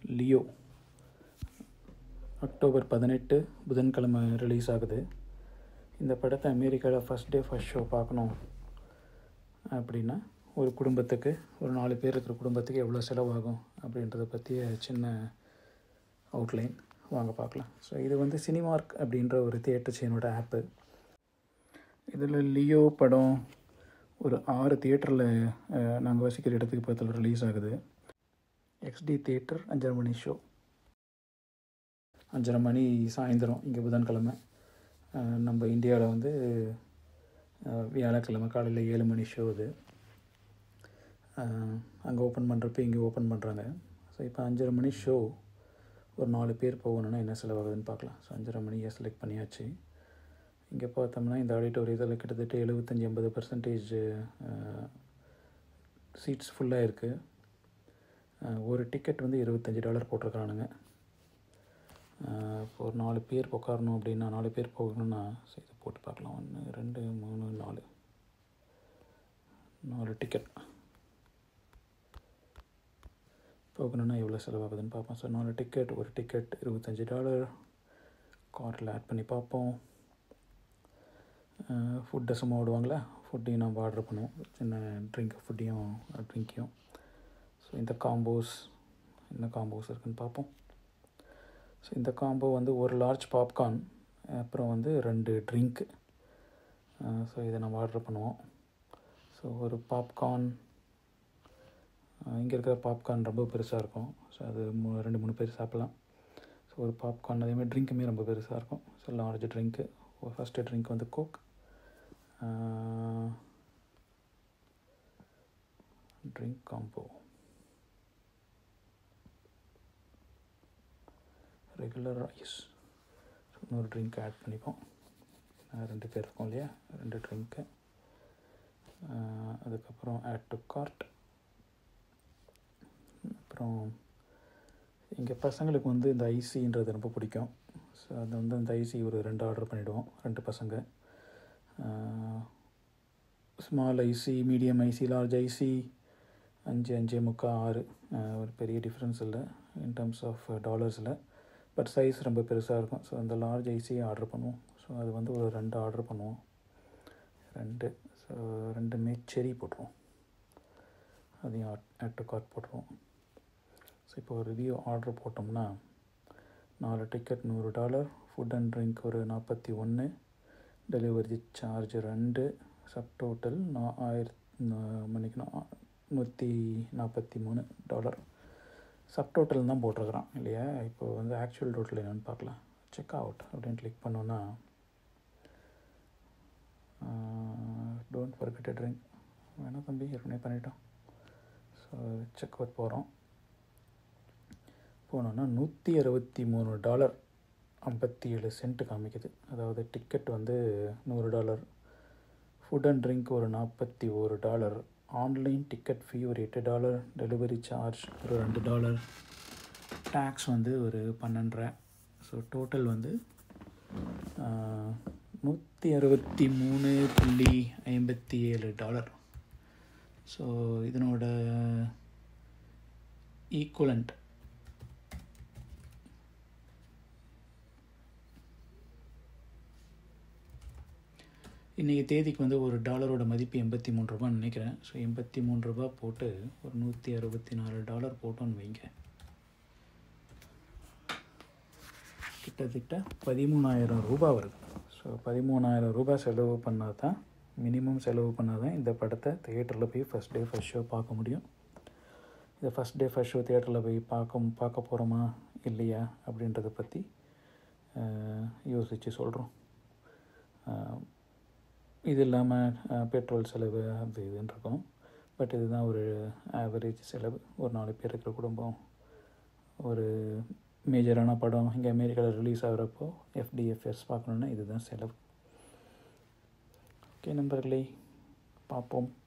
Leo October பதினெட்டு புதன்கிழமை release ஆகுது இந்த படத்தை அமெரிக்காவில் ஃபஸ்ட் டே ஃபஸ்ட் ஷோ பார்க்கணும் அப்படின்னா ஒரு குடும்பத்துக்கு ஒரு நாலு பேர் இருக்கிற குடும்பத்துக்கு எவ்வளோ செலவாகும் அப்படின்றத பற்றிய சின்ன அவுட்லைன் வாங்க பார்க்கலாம் ஸோ இது வந்து சினிமார்க் அப்படின்ற ஒரு தியேட்டர் செயினோட ஆப்பு இதில் லியோ படம் ஒரு ஆறு தியேட்டரில் நாங்கள் வசிக்கிற இடத்துக்கு பக்கத்தில் ரிலீஸ் ஆகுது எக்ஸ்டி தியேட்டர் அஞ்சரை மணி ஷோ அஞ்சரை மணி சாயந்தரம் இங்கே புதன்கிழமை அஹ், நம்ம இந்தியாவில் வந்து அஹ், வியாழக்கிழமை காலையில் ஏழு மணி ஷோ இது அங்கே ஓப்பன் பண்ணுறப்ப இங்கே ஓப்பன் பண்ணுறாங்க ஸோ இப்போ அஞ்சரை மணி ஷோ ஒரு நாலு பேர் போகணுன்னா என்ன செலவாகுதுன்னு பார்க்கலாம் ஸோ அஞ்சரை மணியை செலக்ட் பண்ணியாச்சு இங்கே பார்த்தோம்னா இந்த ஆடிட்டோரியத்தில் கிட்டத்தட்ட எழுபத்தஞ்சி எண்பது பர்சன்டேஜ் சீட்ஸ் ஃபுல்லாக இருக்குது ஒரு டிக்கெட் வந்து இருபத்தஞ்சி டாலர் போட்டிருக்கானுங்க அஹ் இப்போ ஒரு நாலு பேர் உட்காரணும் அப்படின்னா நாலு பேர் போகணும்னா சரி இதை போட்டு பார்க்கலாம் ஒன்று ரெண்டு மூணு நாலு நாலு டிக்கெட் போகணுன்னா எவ்வளோ செலவாகுதுன்னு பார்ப்போம் ஸோ நாலு டிக்கெட் ஒரு டிக்கெட் இருபத்தஞ்சி டாலர் கார்ட்டில் ஆட் பண்ணி பார்ப்போம் ஃபுட்டை சும்மா விடுவாங்களா ஃபுட்டையும் நம்ம ஆர்டர் பண்ணுவோம் சின்ன ட்ரிங்க் ஃபுட்டையும் ட்ரிங்க்கையும் ஸோ இந்த காம்போஸ் என்ன காம்போஸ் இருக்குன்னு பார்ப்போம் ஸோ இந்த காம்போ வந்து ஒரு லார்ஜ் பாப்கார்ன் அப்புறம் வந்து ரெண்டு ட்ரிங்க்கு ஸோ இதை நம்ம ஆர்டர் பண்ணுவோம் ஸோ ஒரு பாப்கார்ன் இங்கே இருக்கிற பாப்கார்ன் ரொம்ப பெருசாக இருக்கும் ஸோ அது மூ ரெண்டு மூணு பேர் சாப்பிட்லாம் ஸோ ஒரு பாப்கார்ன் அதேமாதிரி ட்ரிங்க்குமே ரொம்ப பெருசாக இருக்கும் ஸோ லார்ஜ் ட்ரிங்க்கு ஃபஸ்ட்டு ட்ரிங்க் வந்து coke drink combo regular rice இன்னொரு ட்ரிங்க் ஆட் பண்ணிப்போம் அஹ் ரெண்டு பேர் இருக்கோம் இல்லையா ரெண்டு ட்ரிங்க்கு அதுக்கப்புறம் ஆட் டு கார்ட் அப்புறம் இங்கே பசங்களுக்கு வந்து இந்த ஐசின்றது ரொம்ப பிடிக்கும் ஸோ அது வந்து அந்த ஐசி ஒரு ரெண்டு ஆர்டர் பண்ணிவிடுவோம் ரெண்டு பசங்க ஸ்மால் ஐசி மீடியம் ஐசி லார்ஜ் ஐசி அஞ்சு அஞ்சு முக்கால் ஆறு அஹ் ஒரு பெரிய டிஃப்ரென்ஸ் இல்லை இன் டர்ம்ஸ் ஆஃப் டாலர்ஸில் பட் சைஸ் ரொம்ப பெருசாக இருக்கும் ஸோ அந்த லார்ஜ் ஐசியை ஆர்டர் பண்ணுவோம் ஸோ அது வந்து ஒரு ரெண்டு ஆர்டர் பண்ணுவோம் ரெண்டு ஸோ ரெண்டுமே செரி போட்டுருவோம் அதையும் ஆட் டு கார்ட் போட்டுருவோம் ஸோ இப்போ ஒரு ரிவ்யூ ஆர்டர் போட்டோம்னா நாலு டிக்கெட் நூறு டாலர் ஃபுட் அண்ட் ட்ரிங்க் ஒரு நாற்பத்தி ஒன்று டெலிவரி சார்ஜ் ரெண்டு சப் டோட்டல் நான் ஆயிரத்தி மன்னிக்கணும் நூற்றி நாற்பத்தி மூணு டாலர் சப் டோட்டல் தான் போட்டிருக்கிறான் இல்லையா இப்போ வந்து ஆக்சுவல் டோட்டல் என்னென்னு பார்க்கலாம் செக் அவுட் அப்படின்னு கிளிக் பண்ணோன்னா டோன்ட் ஃபர்கெட் ட்ரிங்க் வேணாம் தம்பி ஏற்கனவே பண்ணிட்டோம் ஸோ செக் அவுட் போகிறோம் போனோன்னா நூற்றி அறுபத்தி மூணு டாலர் ஐம்பத்தி ஏழு சென்ட் காமிக்குது அதாவது டிக்கெட் வந்து நூறு டாலர் ஃபுட் அண்ட் ட்ரிங்க் ஒரு நாற்பத்தி ஒரு டாலர் ஆன்லைன் டிக்கெட் ஃபீ ஒரு எட்டு டாலர் டெலிவரி சார்ஜ் ஒரு ரெண்டு டாலர் டேக்ஸ் வந்து ஒரு பன்னெண்டரை ஸோ டோட்டல் வந்து நூற்றி அறுபத்தி மூணு புள்ளி ஐம்பத்தி ஏழு டாலர் ஸோ இதனோட ஈக்குவலண்ட் இன்றைக்கி தேதிக்கு வந்து ஒரு டாலரோட மதிப்பு எண்பத்தி மூணு ரூபான்னு நினைக்கிறேன் ஸோ எண்பத்தி மூணு ரூபா போட்டு ஒரு நூற்றி அறுபத்தி நாலு டாலர் போட்டோன்னு வைங்க கிட்டத்தட்ட பதிமூணாயிரம் ரூபாய் வருது ஸோ பதிமூணாயிரம் ரூபாய் செலவு பண்ணால் தான் மினிமம் செலவு பண்ணால் தான் இந்த படத்தை தியேட்டரில் போய் ஃபஸ்ட் டே ஃபஸ்ட் ஷோ பார்க்க முடியும் இதை ஃபஸ்ட் டே ஃபஸ்ட் ஷோ தியேட்டரில் போய் பார்க்க பார்க்க போகிறோமா இல்லையா அப்படின்றத பற்றி யோசித்து சொல்கிறோம் இது இல்லாமல் பெட்ரோல் செலவு அது இதுன்னு இருக்கும் பட் இதுதான் ஒரு ஆவரேஜ் செலவு ஒரு நாலு பேர் இருக்கிற குடும்பம் ஒரு மேஜரான படம் இங்கே அமெரிக்காவில் ரிலீஸ் ஆகிறப்போ எஃப்டிஎஃப்எஸ் பார்க்கணுன்னா இதுதான் செலவு ஓகே நண்பர்களே பார்ப்போம்